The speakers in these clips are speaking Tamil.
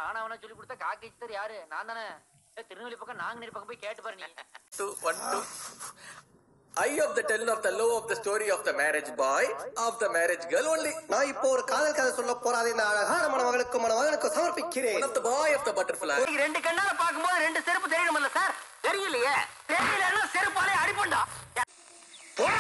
ஆனவன சொல்லி கொடுத்த காக்கை சித்தர் யாரு நான் தானே ஏய், திருநெல்வேலி பக்கம் நாங்குநேரி பக்கம் போய் கேட்டு பாரு நீ two, one, two. I of the tell of the low of the story of the marriage boy, of the marriage girl only. நான் இப்போ ஒரு காதல் கதை சொல்ல போறாது இந்த அழகான மணமகளுக்கும் மணமகனுக்கும் சமர்ப்பிக்கிறேன் One of the boy of the butterfly. நீங்க ரெண்டு கண்ணால பாக்கும்போது ரெண்டு செருப்பு தெரியணும்ல சார் தெரியலையே தெரியலன்னா செருப்பாலே அடிப்பண்டா போடா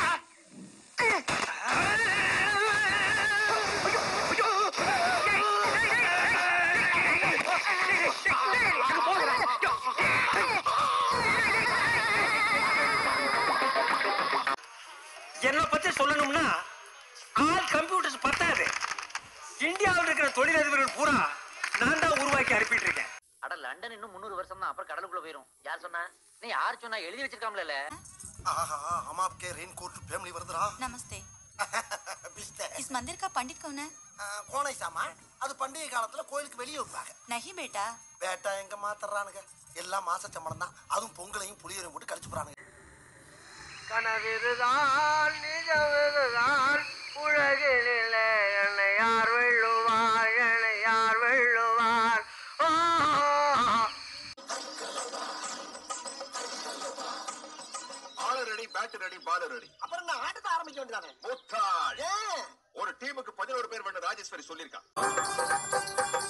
என்னை பத்தி சொல்லணும்னா ஆல் கம்ப்யூட்டர்ஸ் பத்தாது இந்தியாவில் இருக்கிற தொழிலதிபர்கள் பூரா நான் தான் உருவாக்கி அனுப்பிட்டு இருக்கேன் அட லண்டன் இன்னும் முந்நூறு வருஷம் தான் அப்புறம் கடலுக்குள்ள போயிரும் யார் சொன்னா நீ யார் சொன்னா எழுதி வச்சிருக்காம்ல आहा हम आपके रेनकोट फैमिली वर्दरा नमस्ते बिस्ते इस मंदिर का पंडित कौन है கோணை சாமான் அது பண்டிகை காலத்துல கோயிலுக்கு வெளியே வைப்பாங்க नहीं बेटा வேட்டா எங்க மாத்துறானுங்க எல்லாம் மாச சம்பளம் தான் அதுவும் பொங்கலையும் புளியரையும் போட்டு கழிச்சு போறானுங்க கனவிதுதான் நிஜமிதுதான் உலகினிலே என்னை யார் வெல்லுவார் என்னை யார் வெல்லுவார் ஆளு ready bat ready ball ready அப்புறம் நான் ஆட்டத்தை ஆரம்பிக்க வேண்டியதானே முட்டாள் ஏன் ஒரு டீமுக்கு பதினோரு பேர் வேணும் ராஜேஸ்வரி சொல்லியிருக்கான்